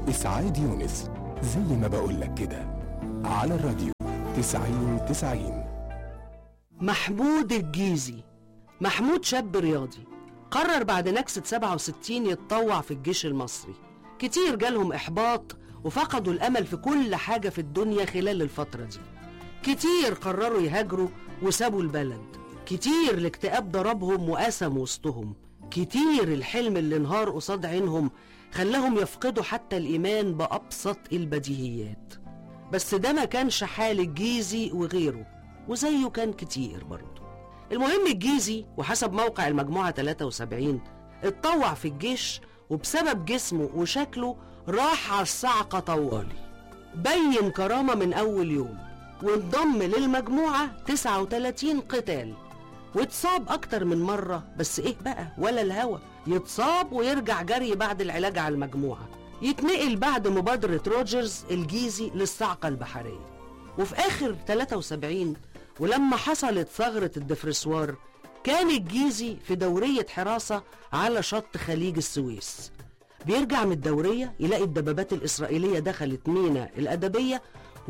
إسعاد يونس زي ما بقولك كده على الراديو تسعين تسعين محمود الجيزي محمود شاب رياضي قرر بعد نكسة 67 يتطوع في الجيش المصري كتير جالهم إحباط وفقدوا الأمل في كل حاجة في الدنيا خلال الفترة دي كتير قرروا يهاجروا وسابوا البلد كتير الاكتئاب ضربهم وقسم وسطهم كتير الحلم اللي انهار قصاد عينهم خلاهم يفقدوا حتى الإيمان بأبسط البديهيات بس ده ما كانش حال الجيزي وغيره وزيه كان كتير برضه المهم الجيزي وحسب موقع المجموعة 73 اتطوع في الجيش وبسبب جسمه وشكله راح على الصعقة طوالي بين كرامة من أول يوم وانضم للمجموعة 39 قتال واتصاب أكتر من مرة بس إيه بقى ولا الهوى يتصاب ويرجع جري بعد العلاج على المجموعة يتنقل بعد مبادرة روجرز الجيزي للصعقة البحرية وفي آخر 73 ولما حصلت ثغرة الدفرسوار كان الجيزي في دورية حراسة على شط خليج السويس بيرجع من الدورية يلاقي الدبابات الإسرائيلية دخلت مينا الأدبية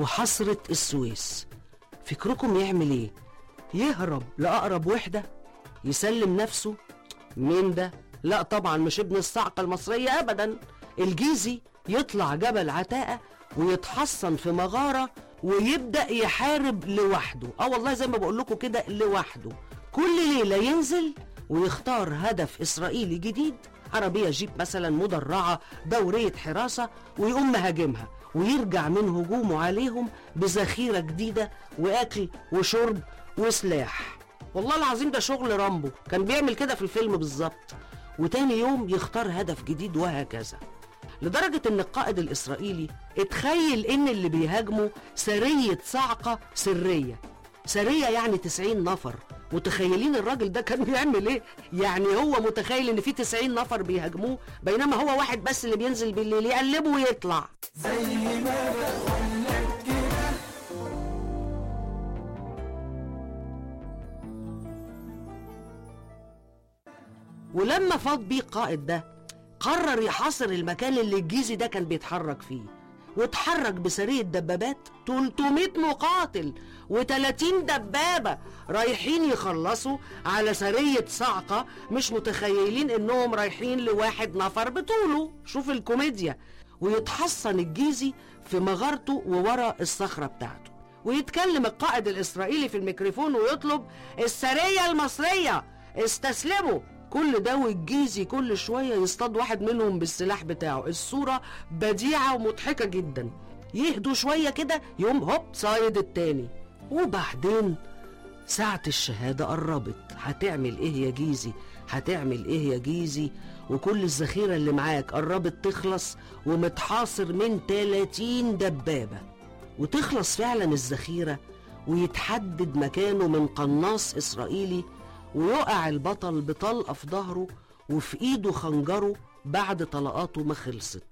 وحصرت السويس فكركم يعمل ايه؟ يهرب لأقرب وحدة يسلم نفسه مين ده؟ لا طبعا مش ابن الصعقة المصرية أبدا الجيزي يطلع جبل عتاقة ويتحصن في مغارة ويبدأ يحارب لوحده اه والله زي ما بقول لكم كده لوحده كل ليلة ينزل ويختار هدف إسرائيلي جديد عربية جيب مثلا مدرعة دورية حراسة ويقوم مهاجمها ويرجع من هجومه عليهم بذخيرة جديدة وأكل وشرب وسلاح والله العظيم ده شغل رامبو كان بيعمل كده في الفيلم بالظبط وتاني يوم يختار هدف جديد وهكذا لدرجة ان القائد الاسرائيلي اتخيل ان اللي بيهاجموا سرية صعقة سرية سرية يعني 90 نفر متخيلين الراجل ده كان بيعمل ايه يعني هو متخيل ان في 90 نفر بيهاجموه بينما هو واحد بس اللي بينزل بالليل يقلبه ويطلع ولما فاض بيه القائد ده قرر يحاصر المكان اللي الجيزي ده كان بيتحرك فيه واتحرك بسرية دبابات 300 مقاتل و30 دبابة رايحين يخلصوا على سرية صعقة مش متخيلين انهم رايحين لواحد نفر بطوله شوف الكوميديا ويتحصن الجيزي في مغارته وورا الصخرة بتاعته ويتكلم القائد الإسرائيلي في الميكروفون ويطلب السرية المصرية استسلموا كل ده والجيزي كل شوية يصطاد واحد منهم بالسلاح بتاعه الصورة بديعة ومضحكة جدا يهدوا شوية كده يوم هوب صايد التاني وبعدين ساعة الشهادة قربت هتعمل ايه يا جيزي هتعمل ايه يا جيزي وكل الذخيرة اللي معاك قربت تخلص ومتحاصر من 30 دبابة وتخلص فعلا الذخيرة ويتحدد مكانه من قناص إسرائيلي ويقع البطل بطلقة في ظهره وفي إيده خنجره بعد طلقاته ما خلصت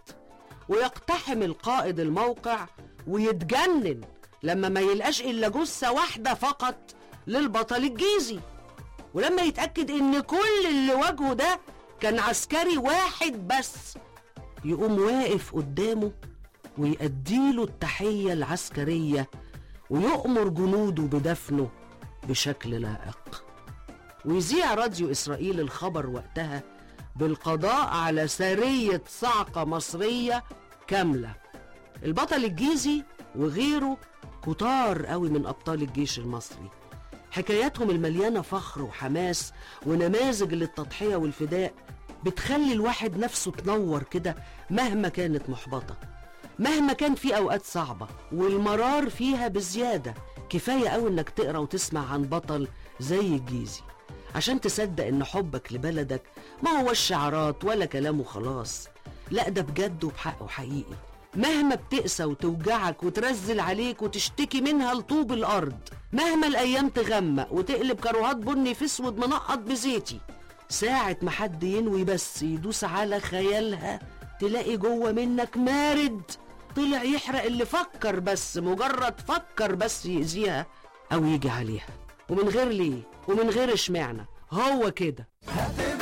ويقتحم القائد الموقع ويتجنن لما ما يلقاش إلا جثة واحدة فقط للبطل الجيزي ولما يتأكد إن كل اللي واجهه ده كان عسكري واحد بس يقوم واقف قدامه ويأديله التحية العسكرية ويؤمر جنوده بدفنه بشكل لائق ويذيع راديو إسرائيل الخبر وقتها بالقضاء على سرية صعقة مصرية كاملة البطل الجيزي وغيره كتار قوي من أبطال الجيش المصري حكاياتهم المليانة فخر وحماس ونماذج للتضحية والفداء بتخلي الواحد نفسه تنور كده مهما كانت محبطة مهما كان في أوقات صعبة والمرار فيها بزيادة كفاية أوي إنك تقرأ وتسمع عن بطل زي الجيزي عشان تصدق إن حبك لبلدك ما هو الشعارات ولا كلامه خلاص لا ده بجد وبحقه حقيقي مهما بتقسى وتوجعك وترزل عليك وتشتكي منها لطوب الأرض مهما الأيام تغمق وتقلب كروهات بني في اسود منقط بزيتي ساعة ما حد ينوي بس يدوس على خيالها تلاقي جوه منك مارد طلع يحرق اللي فكر بس مجرد فكر بس يأذيها أو يجي عليها ومن غير ليه ومن غير اشمعنى هو كده